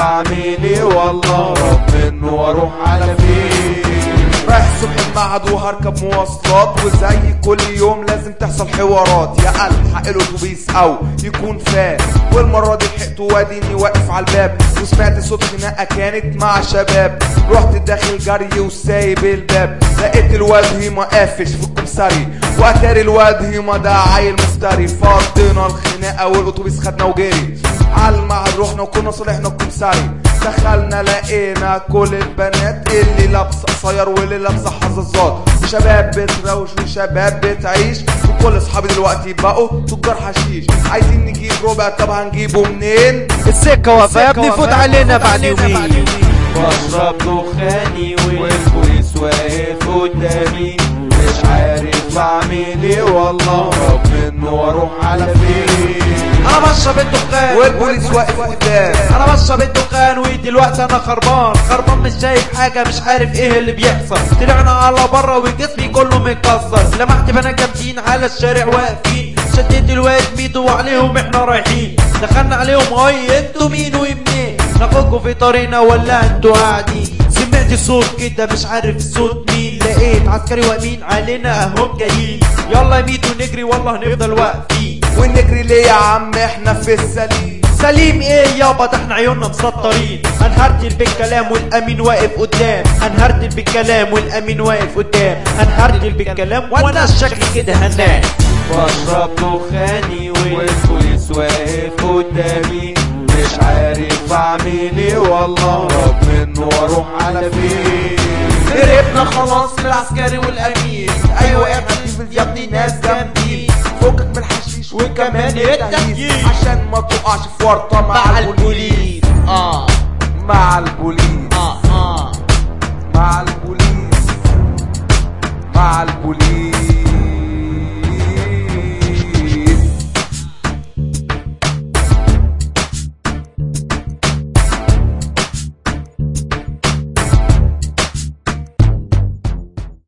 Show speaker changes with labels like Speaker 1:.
Speaker 1: بعمل ايه والله رب منه واروح على فين رايح الصبح المعهد وهركب مواصلات وزي كل يوم لازم تحصل حوارات يا الحق الاتوبيس او يكون فات والمره دي لحقت واديني واقف على الباب وسمعت صوت خناقه كانت مع شباب رحت داخل جري وسايب الباب لقيت الواد هيما قافش في الكمساري واتاري الواد هيما ده عيل مفتري فضينا الخناقه والاتوبيس خدنا وجري على المعهد رحنا وكنا صالحنا الكمساري دخلنا لقينا كل البنات اللي لابسه قصير واللي لابسه حظاظات وشباب بتروش وشباب بتعيش وكل اصحابي دلوقتي بقوا تجار حشيش عايزين نجيب ربع طب هنجيبه منين
Speaker 2: السكة واقفة يا ابني فوت علينا بعد يومين
Speaker 1: بشرب دخاني والبوليس واقف قدامي مش عارف اعمل ايه والله رب منه واروح على فين
Speaker 2: انا بشرب الدخان
Speaker 1: والبوليس واقف قدام
Speaker 2: انا بشرب الدخان ودلوقتي انا خربان خربان مش شايف حاجه مش عارف ايه اللي بيحصل طلعنا على بره وجسمي كله متكسر لمحت بنات جامدين على الشارع واقفين شديت الواد ميدو وعليهم احنا رايحين دخلنا عليهم هاي انتوا مين ومنين ناخدكوا في طريقنا ولا انتوا قاعدين سمعت صوت كده مش عارف الصوت مين لقيت عسكري واقفين علينا اهم جايين يلا يا ميدو نجري والله هنفضل واقفين
Speaker 1: ونجري ليه يا عم احنا في السليم
Speaker 2: سليم ايه يابا ده احنا عيوننا مسطرين هنهرتل بالكلام والامين واقف قدام هنهرتل بالكلام والامين واقف قدام هنهرتل بالكلام وانا شكلي كده هنام
Speaker 1: بشرب دخاني والبوليس واقف قدامي مش عارف اعمل ايه والله رب منه واروح على فين
Speaker 2: هربنا خلاص من العسكري والامين ايوه يا ابني يا ابني ناس جامدين
Speaker 1: فكك من الحشيش
Speaker 2: وكمان التهييس.
Speaker 1: عشان ما تقعش في ورطه مع,
Speaker 2: مع
Speaker 1: البوليس
Speaker 2: البوليس اه
Speaker 1: مع البوليس
Speaker 2: اه اه
Speaker 1: مع البوليس مع البوليس